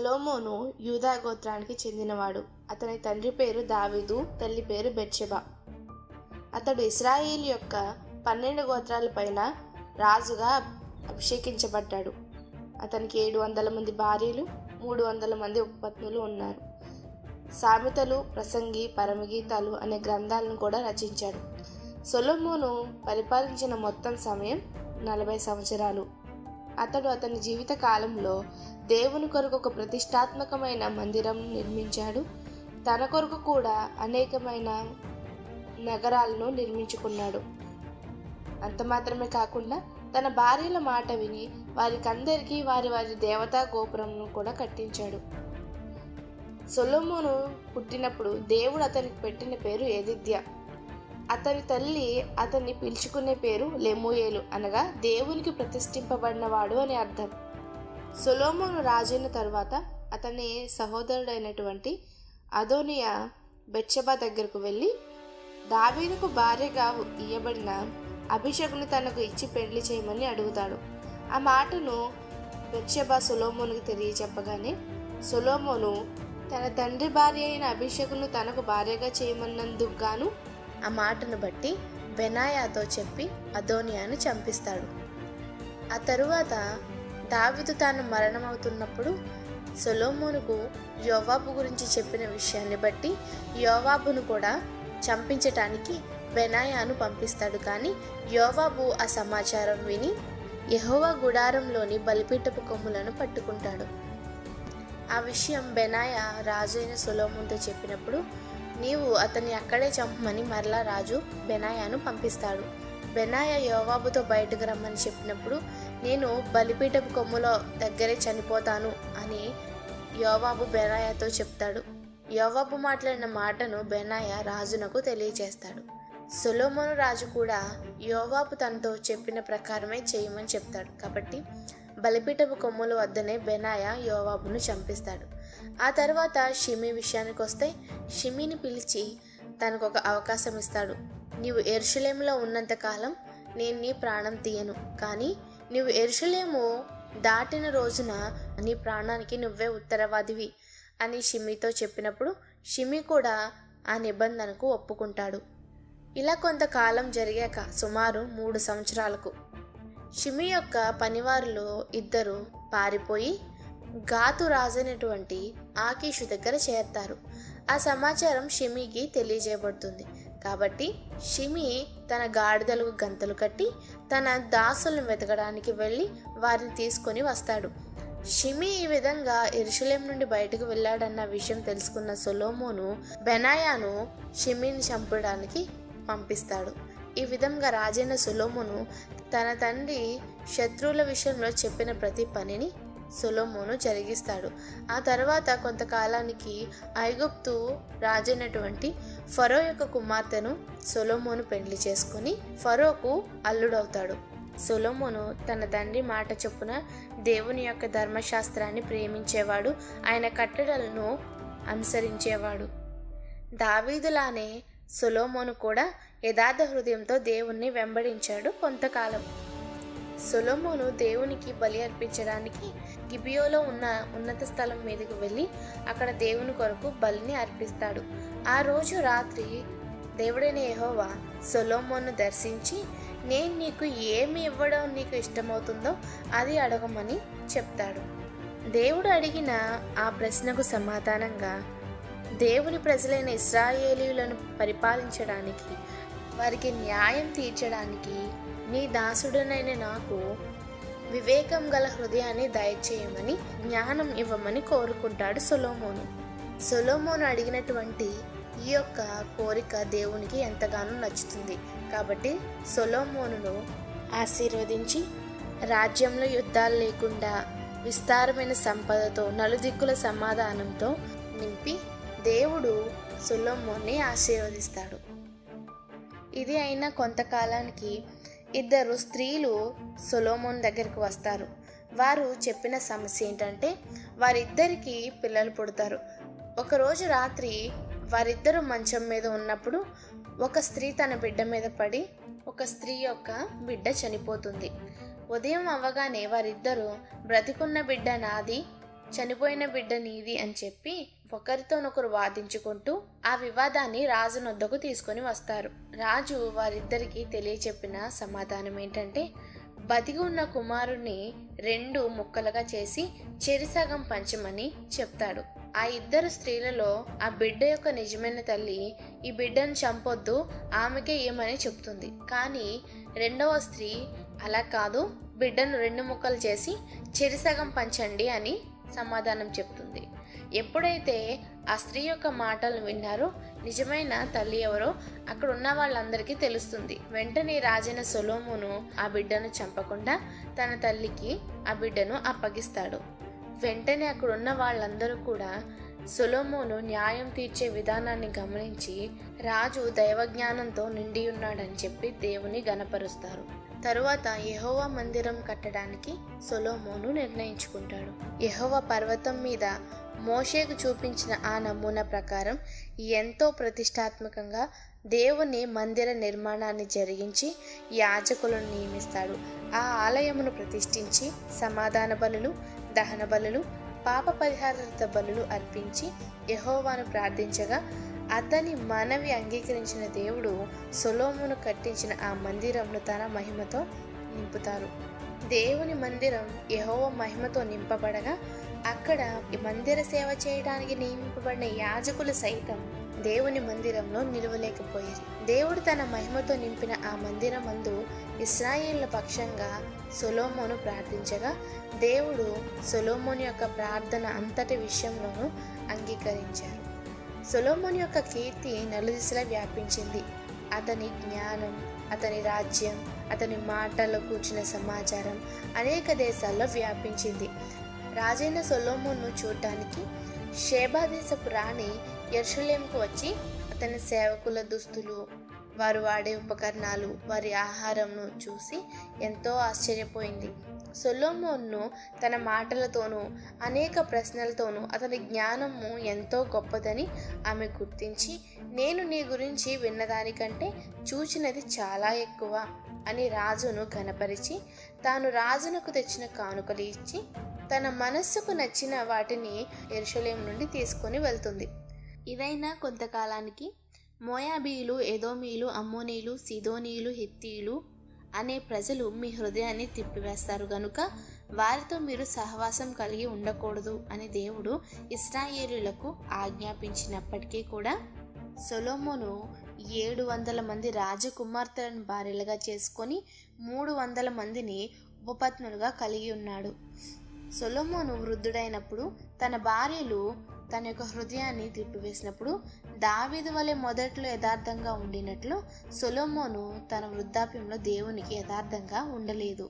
సొలోమోను యూదా గోత్రానికి చెందినవాడు అతని తండ్రి పేరు దావీదు తల్లి పేరు బెర్షెబా అతడు ఇస్రాయేల్ యొక్క పన్నెండు గోత్రాలపైన రాజుగా అభిషేకించబడ్డాడు అతనికి ఏడు వందల మంది భార్యలు మూడు వందల మంది ఉపపత్నులు ఉన్నారు సామెతలు ప్రసంగి పరమగీతాలు అనే గ్రంథాలను కూడా రచించాడు సొలొమోను పరిపాలించిన మొత్తం సమయం నలభై సంవత్సరాలు అతడు అతని జీవిత కాలంలో దేవుని కొరకు ఒక ప్రతిష్టాత్మకమైన మందిరం నిర్మించాడు తన కొరకు కూడా అనేకమైన నగరాలను నిర్మించుకున్నాడు అంత మాత్రమే కాకుండా తన భార్యల మాట విని వారికందరికీ వారి వారి దేవతా గోపురంను కూడా కట్టించాడు సొలొమోను పుట్టినప్పుడు దేవుడు అతనికి పెట్టిన పేరు ఎదిద్య అతని తల్లి అతన్ని పిలుచుకునే పేరు లెమూయేలు అనగా దేవునికి ప్రతిష్ఠింపబడినవాడు అని అర్థం సొలోమోను రాజైన తరువాత అతని సహోదరుడైనటువంటి అదోనియా బెత్షెబా దగ్గరకు వెళ్ళి దావీదుకు భార్యగా ఇయ్యబడిన అభిషేకుని తనకు ఇచ్చి పెళ్లి చేయమని అడుగుతాడు ఆ మాటను బెత్షెబా సొలోమోనుకు తెలియచెప్పగానే సొలోమోను తన తండ్రి భార్య అయిన అభిషేకును తనకు భార్యగా చేయమన్నందుకు గాను ఆ మాటను బట్టి బెనాయాతో చెప్పి అదోనియాను చంపిస్తాడు ఆ తరువాత దావిదు తాను మరణమవుతున్నప్పుడు సొలోమోనుకు యోవాబు గురించి చెప్పిన విషయాన్ని బట్టి యోవాబును కూడా చంపించటానికి బెనాయాను పంపిస్తాడు కానీ యోవాబు ఆ సమాచారం విని యెహోవా గుడారంలోని బలిపీఠపు కొమ్ములను పట్టుకుంటాడు ఆ విషయం బెనాయ రాజు అయిన సొలోమున్తో చెప్పినప్పుడు నీవు అతన్ని అక్కడే చంపమని మరలా రాజు బెనాయాను పంపిస్తాడు బెనాయ యోవాబుతో బయటకు రమ్మని చెప్పినప్పుడు నేను బలిపీఠపు కొమ్ములో దగ్గరే చనిపోతాను అని యోవాబు బెనాయాతో చెప్తాడు యోవాబు మాట్లాడిన మాటను బెనాయ రాజునకు తెలియజేస్తాడు సొలోమోను రాజు కూడా యోవాబు తనతో చెప్పిన ప్రకారమే చేయమని చెప్తాడు కాబట్టి బలిపీఠపు కొమ్ముల వద్దనే బెనాయ యోవాబును చంపిస్తాడు ఆ తర్వాత షిమి విషయానికి వస్తే షిమిని పిలిచి తనకు ఒక అవకాశం ఇస్తాడు నీవు ఎరుషలేములో ఉన్నంతకాలం నేను నీ ప్రాణం తీయను కానీ నీవు ఎరుషలేము దాటిన రోజున నీ ప్రాణానికి నువ్వే ఉత్తరవాదివి అని షిమితో చెప్పినప్పుడు షిమి కూడా ఆ నిబంధనకు ఒప్పుకుంటాడు ఇలా కొంతకాలం జరిగాక సుమారు మూడు సంవత్సరాలకు షిమి యొక్క పనివారిలో ఇద్దరు పారిపోయి గాతు రాజైనటువంటి ఆకీషు దగ్గర చేరతారు ఆ సమాచారం షిమికి తెలియజేయబడుతుంది కాబట్టి షిమి తన గాడిదలకు గంతలు కట్టి తన దాసులను వెతకడానికి వెళ్ళి వారిని తీసుకొని వస్తాడు షిమి ఈ విధంగా ఎరుషలేం నుండి బయటకు వెళ్ళాడన్న విషయం తెలుసుకున్న సొలోమోను బెనాయాను షిమిని చంపడానికి పంపిస్తాడు ఈ విధంగా రాజైన సొలోమోను తన తండ్రి శత్రువుల విషయంలో చెప్పిన ప్రతి పనిని సొలోమోను జరిగిస్తాడు ఆ తర్వాత కొంతకాలానికి ఐగుప్తు రాజైనటువంటి ఫరో యొక్క కుమార్తెను సొలోమోను పెళ్లి చేసుకొని ఫరోకు అల్లుడవుతాడు సొలోమోను తన తండ్రి మాట చొప్పున దేవుని యొక్క ధర్మశాస్త్రాన్ని ప్రేమించేవాడు ఆయన కట్టడలను అనుసరించేవాడు దావీదులానే సొలోమోను కూడా యథార్థ హృదయంతో దేవుణ్ణి వెంబడించాడు కొంతకాలం సొలోమోను దేవునికి బలి అర్పించడానికి గిబియోలో ఉన్న ఉన్నత స్థలం మీదకు వెళ్ళి అక్కడ దేవుని కొరకు బలిని అర్పిస్తాడు ఆ రోజు రాత్రి దేవుడైన యెహోవా సొలోమోను దర్శించి నేను నీకు ఏమి ఇవ్వడం నీకు ఇష్టమవుతుందో అది అడగమని చెప్తాడు దేవుడు అడిగిన ఆ ప్రశ్నకు సమాధానంగా దేవుని ప్రజలైన ఇస్రాయేలీయులను పరిపాలించడానికి వారికి న్యాయం తీర్చడానికి నీ దాసుడనైన నాకు వివేకం గల హృదయాన్ని దయచేయమని జ్ఞానం ఇవ్వమని కోరుకుంటాడు సొలోమోను సొలోమోను అడిగినటువంటి ఈ యొక్క కోరిక దేవునికి ఎంతగానో నచ్చుతుంది కాబట్టి సొలోమోనును ఆశీర్వదించి రాజ్యంలో యుద్ధాలు లేకుండా విస్తారమైన సంపదతో నలుదిక్కుల సమాధానంతో నింపి దేవుడు సొలోమోన్ని ఆశీర్వదిస్తాడు ఇది అయిన కొంతకాలానికి ఇద్దరు స్త్రీలు సొలోమోన్ దగ్గరికి వస్తారు వారు చెప్పిన సమస్య ఏంటంటే వారిద్దరికి పిల్లలు పుడతారు ఒకరోజు రాత్రి వారిద్దరూ మంచం మీద ఉన్నప్పుడు ఒక స్త్రీ తన బిడ్డ మీద పడి ఒక స్త్రీ యొక్క బిడ్డ చనిపోతుంది ఉదయం అవ్వగానే వారిద్దరూ బ్రతికున్న బిడ్డ నాది చనిపోయిన బిడ్డ నీది అని చెప్పి ఒకరితోనొకరు వాదించుకుంటూ ఆ వివాదాన్ని రాజు నొద్దకు తీసుకొని వస్తారు రాజు వారిద్దరికీ తెలియచెప్పిన సమాధానం ఏంటంటే బతికి ఉన్న కుమారుణ్ణి రెండు ముక్కలుగా చేసి చెరిసగం పంచమని చెప్తాడు ఆ ఇద్దరు స్త్రీలలో ఆ బిడ్డ యొక్క నిజమైన తల్లి ఈ బిడ్డను చంపొద్దు ఆమెకే ఏమని చెప్తుంది కానీ రెండవ స్త్రీ అలా కాదు బిడ్డను రెండు ముక్కలు చేసి చెరిసగం పంచండి అని సమాధానం చెప్తుంది ఎప్పుడైతే ఆ స్త్రీ యొక్క మాటలు విన్నారో నిజమైన తల్లి ఎవరో అక్కడ ఉన్న వాళ్ళందరికీ తెలుస్తుంది వెంటనే రాజైన సొలోమును ఆ బిడ్డను చంపకుండా తన తల్లికి ఆ బిడ్డను అప్పగిస్తాడు వెంటనే అక్కడ ఉన్న వాళ్ళందరూ కూడా సొలోమోను న్యాయం తీర్చే విధానాన్ని గమనించి రాజు దైవజ్ఞానంతో నిండి ఉన్నాడని చెప్పి దేవుని గనపరుస్తారు తరువాత యెహోవా మందిరం కట్టడానికి సొలోమోను నిర్ణయించుకుంటాడు యెహోవా పర్వతం మీద మోషేకు చూపించిన ఆ నమూనా ప్రకారం ఎంతో ప్రతిష్టాత్మకంగా దేవుని మందిర నిర్మాణాన్ని జరిగించి యాజకులను నియమిస్తాడు ఆ ఆలయమును ప్రతిష్ఠించి సమాధాన బలులు దహన బలులు పాప పరిహారార్థ బలులు అర్పించి యెహోవాను ప్రార్థించగా అతని మనవి అంగీకరించిన దేవుడు సొలోమును కట్టించిన ఆ మందిరంను తన మహిమతో నింపుతారు దేవుని మందిరం యెహోవ మహిమతో నింపబడగా అక్కడ ఈ మందిర సేవ చేయడానికి నియమింపబడిన యాజకులు సైతం దేవుని మందిరంలో నిలవలేకపోయారు దేవుడు తన మహిమతో నింపిన ఆ మందిరమందు ఇస్రాయేళ్ల పక్షంగా సొలోమోను ప్రార్థించగా దేవుడు సొలోమోని యొక్క ప్రార్థన అంతటి విషయంలోనూ అంగీకరించారు సొలోమోని యొక్క కీర్తి నలుదిశలా వ్యాపించింది అతని జ్ఞానం అతని రాజ్యం అతని మాటల్లో కూర్చున్న సమాచారం అనేక దేశాల్లో వ్యాపించింది రాజైన సొలోమోన్ను చూడటానికి షేబా దేశపు రాణి యెరూషలేంకు వచ్చి అతని సేవకుల దుస్తులు వారు వాడే ఉపకరణాలు వారి ఆహారంను చూసి ఎంతో ఆశ్చర్యపోయింది సొలోమోన్ను తన మాటలతోనూ అనేక ప్రశ్నలతోనూ అతని జ్ఞానము ఎంతో గొప్పదని ఆమె గుర్తించి నేను నీ గురించి విన్నదానికంటే చూచినది చాలా ఎక్కువ అని రాజును కనపరిచి తాను రాజునకు తెచ్చిన కానుకలు ఇచ్చి తన మనస్సుకు నచ్చిన వాటిని ఎరుషలేం నుండి తీసుకొని వెళ్తుంది ఇదైనా కొంతకాలానికి మోయాబీలు ఎదోమీలు అమ్మోనీలు సిదోనీలు హిత్తీలు అనే ప్రజలు మీ హృదయాన్ని తిప్పివేస్తారు గనుక వారితో మీరు సహవాసం కలిగి ఉండకూడదు అని దేవుడు ఇస్రాయేలులకు ఆజ్ఞాపించినప్పటికీ కూడా సొలోమోను ఏడు వందల మంది రాజకుమార్తెలను భార్యలుగా చేసుకొని మూడు వందల మందిని ఉపపత్నులుగా కలిగి ఉన్నాడు సొలోమోను వృద్ధుడైనప్పుడు తన భార్యలు తన యొక్క హృదయాన్ని తిప్పివేసినప్పుడు దావీదు వలె మొదట్లో యథార్థంగా ఉండినట్లు సొలోమోను తన వృద్ధాప్యంలో దేవునికి యథార్థంగా ఉండలేదు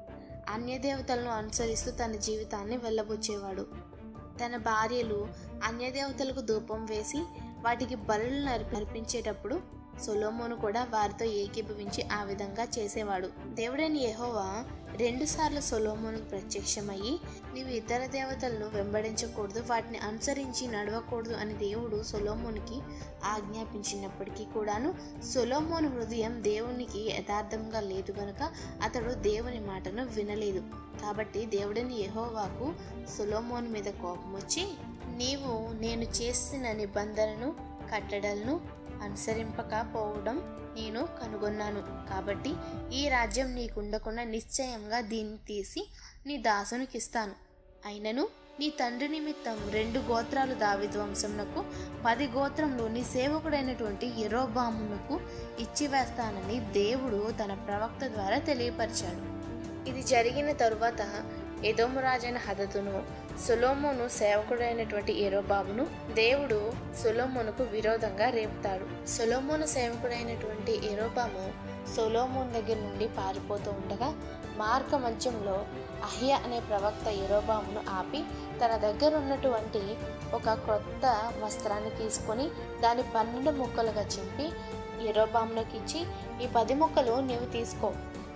అన్యదేవతలను అనుసరిస్తూ తన జీవితాన్ని వెళ్ళబుచ్చేవాడు తన భార్యలు అన్యదేవతలకు ధూపం వేసి వాటికి బలులు నరిపి నర్పించేటప్పుడు సొలోమోను కూడా వారితో ఏకీభవించి ఆ విధంగా చేసేవాడు దేవుడైన యెహోవా రెండుసార్లు సొలోమోనుకు ప్రత్యక్షమయ్యి నీవు ఇతర దేవతలను వెంబడించకూడదు వాటిని అనుసరించి నడవకూడదు అని దేవుడు సొలోమోనికి ఆజ్ఞాపించినప్పటికీ కూడాను సొలోమోను హృదయం దేవునికి యథార్థంగా లేదు గనుక అతడు దేవుని మాటను వినలేదు కాబట్టి దేవుడిని యెహోవాకు సొలోమోను మీద కోపం వచ్చి నీవు నేను చేసిన నిబంధనను కట్టడలను అనుసరింపకపోవడం నేను కనుగొన్నాను కాబట్టి ఈ రాజ్యం నీకుండకుండా నిశ్చయంగా దీన్ని తీసి నీ దాసునికి ఇస్తాను అయినను నీ తండ్రి నిమిత్తం రెండు గోత్రాలు దావిద్ వంశంనకు పది గోత్రంలో నీ సేవకుడైనటువంటి ఎరోబామునకు ఇచ్చివేస్తానని దేవుడు తన ప్రవక్త ద్వారా తెలియపరిచాడు ఇది జరిగిన తరువాత ఎదోము రాజైన హదతును సొలోమోను సేవకుడైనటువంటి ఏరోబాబును దేవుడు సొలోమోనుకు విరోధంగా రేపుతాడు సొలోమోను సేవకుడైనటువంటి ఏరోబాము సొలోమోన్ దగ్గర నుండి పారిపోతూ ఉండగా మార్గ మధ్యంలో అహియా అనే ప్రవక్త ఎరోబామును ఆపి తన దగ్గర ఉన్నటువంటి ఒక కొత్త వస్త్రాన్ని తీసుకొని దాని పన్నెండు ముక్కలుగా చింపి ఎరోబామునకి ఇచ్చి ఈ పది ముక్కలు నీవు తీసుకో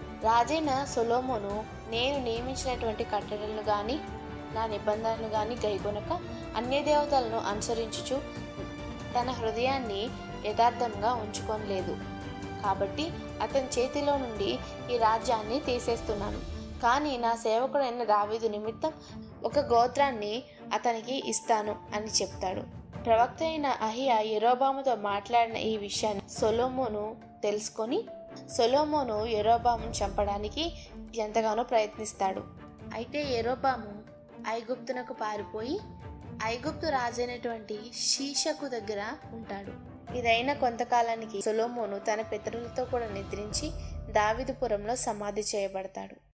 రాజైన సొలోమోను నేను నియమించినటువంటి కట్టడలను కానీ నా నిబంధనలు కానీ గైకొనక అన్య దేవతలను అనుసరించుచు తన హృదయాన్ని యథార్థంగా ఉంచుకోలేదు కాబట్టి అతని చేతిలో నుండి ఈ రాజ్యాన్ని తీసేస్తున్నాను కానీ నా సేవకుడైన దావీదు నిమిత్తం ఒక గోత్రాన్ని అతనికి ఇస్తాను అని చెప్తాడు ప్రవక్త అయిన అహియా ఎరోబాముతో మాట్లాడిన ఈ విషయాన్ని సొలోమోను తెలుసుకొని సొలోమోను ఎరోబామును చంపడానికి ఎంతగానో ప్రయత్నిస్తాడు అయితే ఎరోబాము ఐగుప్తునకు పారిపోయి ఐగుప్తు రాజైనటువంటి శీషకు దగ్గర ఉంటాడు ఇదైన కొంతకాలానికి సొలోమోను తన పితరులతో కూడా నిద్రించి దావిదుపురంలో సమాధి చేయబడతాడు